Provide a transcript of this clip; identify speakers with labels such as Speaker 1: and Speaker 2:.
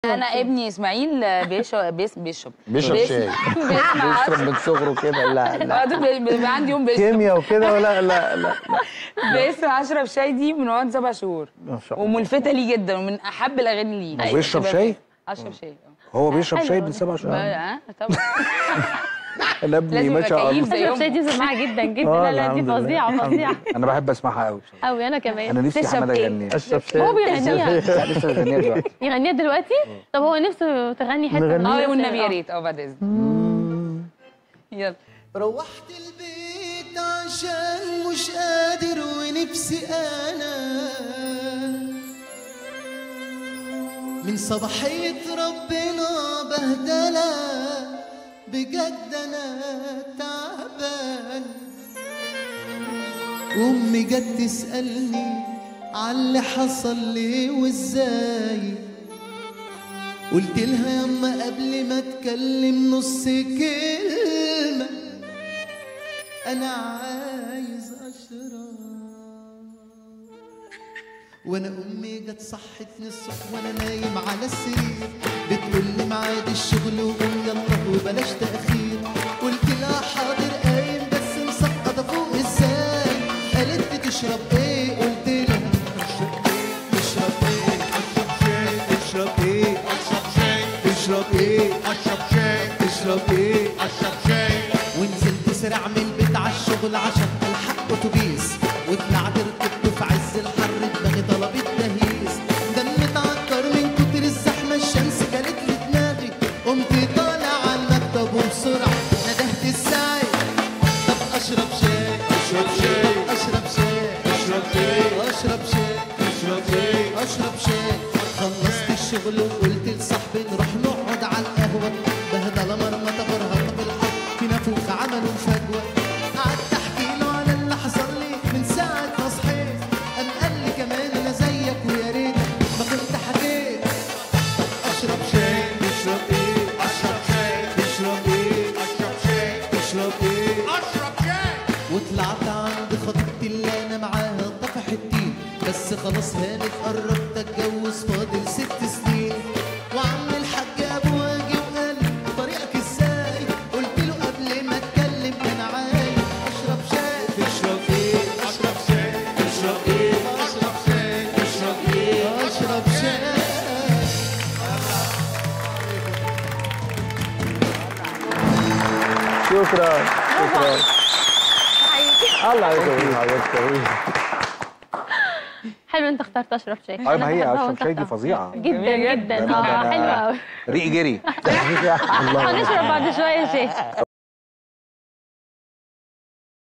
Speaker 1: انا ابني اسماعيل بيشرب بيس- بيشرب
Speaker 2: بيشرب
Speaker 1: بيس-
Speaker 2: شاي
Speaker 1: بيسمع
Speaker 2: بيشرب من صغره كده لا لا
Speaker 1: بعد بيبقى عندي يوم بيشرب
Speaker 2: كيمياء وكده ولا لا لا
Speaker 1: بيسمع اشرب شاي دي من وهو سبع شهور
Speaker 2: ما شاء الله
Speaker 1: وملفتة ليه جدا ومن احب الاغاني ليه
Speaker 2: هو بيشرب شاي؟
Speaker 1: اشرب شاي آه.
Speaker 2: هو بيشرب
Speaker 3: حلو
Speaker 2: شاي
Speaker 3: والله.
Speaker 2: من سبع شهور
Speaker 1: اه طبعا
Speaker 2: انا ابني
Speaker 1: لازم
Speaker 2: ما
Speaker 1: يبقى
Speaker 2: شاء
Speaker 1: كيف
Speaker 2: الله
Speaker 1: زيهم.
Speaker 3: اشرب شاي دي مسمعه جدا جدا
Speaker 2: آه،
Speaker 3: لا لا دي
Speaker 2: الحمد لله.
Speaker 3: فظيعه
Speaker 2: الحمد
Speaker 3: فظيعه
Speaker 2: لله. انا بحب اسمعها قوي بصراحه
Speaker 3: قوي انا كمان
Speaker 2: انا نفسي
Speaker 1: تشرب
Speaker 2: احمد
Speaker 1: إيه؟
Speaker 2: اغنيها
Speaker 4: اشرب شاي
Speaker 3: هو بيغنيها
Speaker 2: لا لسه اغنيها دلوقتي
Speaker 3: يغنيها دلوقتي طب هو نفسه تغني حته
Speaker 4: نغني.
Speaker 3: من
Speaker 1: اه
Speaker 3: نفس-
Speaker 1: والنبي يا
Speaker 3: آه.
Speaker 1: ريت اه بعد اذنك يلا
Speaker 5: روحت البيت عشان مش قادر ونفسي انا من صباحية ربنا بهدلة بجد انا تعبان وامي جت تسألني عاللي حصل لي وازاي قلت لها يما قبل ما اتكلم نص كلمة انا عايز اشرب وانا امي جت صحتني الصبح وانا نايم على السرير بتقول لي ميعاد الشغل وقوم يلا وبلاش تاخير قلت لها حاضر قايم بس مسقطه فوق ازاي قالت لي تشرب ايه قلت لها تشرب ايه تشرب ايه تشرب ايه تشرب ايه ونزلت سريع من البيت على الشغل عشان الحق اتوبيس وطلعت ركبت في عز الحر دماغي طلبت تهيس دمي اتعكر من كتر الزحمه الشمس جالت لي دماغي قمت طالع على المكتب وبسرعه ندهت الساعي طب اشرب شاي اشرب شاي طب اشرب شاي اشرب شاي اشرب شاي اشرب شاي اشرب شاي خلصت الشغل وقلت لصاحبي نروح نقعد على القهوه بهدله مرمطه برهطه بالحق في نافوخ عملوا فجوه قعدت احكي له على اللي حصل لي من ساعه ما صحيت قام قال لي كمان انا زيك ويا ريت ما كنت حكيت اشرب شاي تشرب ايه اشرب شاي تشرب ايه اشرب شاي تشرب ايه اشرب شاي وطلعت عند خطيبتي اللي انا معاها طفح الدين بس خلاص هانت قربت اتجوز فاضل ست سنين وعم الحاج ابو واجي وقال لي طريقك ازاي قلت له قبل ما اتكلم انا عايز اشرب شاي تشرب ايه اشرب شاي تشرب ايه اشرب شاي تشرب ايه اشرب شاي
Speaker 4: شكرا شكرا الله يسويك
Speaker 2: حبيبتي
Speaker 3: حلو انت اخترت اشرب شاي
Speaker 2: اه ما هي
Speaker 3: أنا بحبها
Speaker 2: اشرب
Speaker 3: وأنت
Speaker 2: شاي دي
Speaker 3: اخترت.
Speaker 2: فظيعه
Speaker 3: جدا جدا
Speaker 2: ده أنا-
Speaker 3: اه حلوه قوي
Speaker 2: ريقي جري
Speaker 3: هنشرب بعد شويه شاي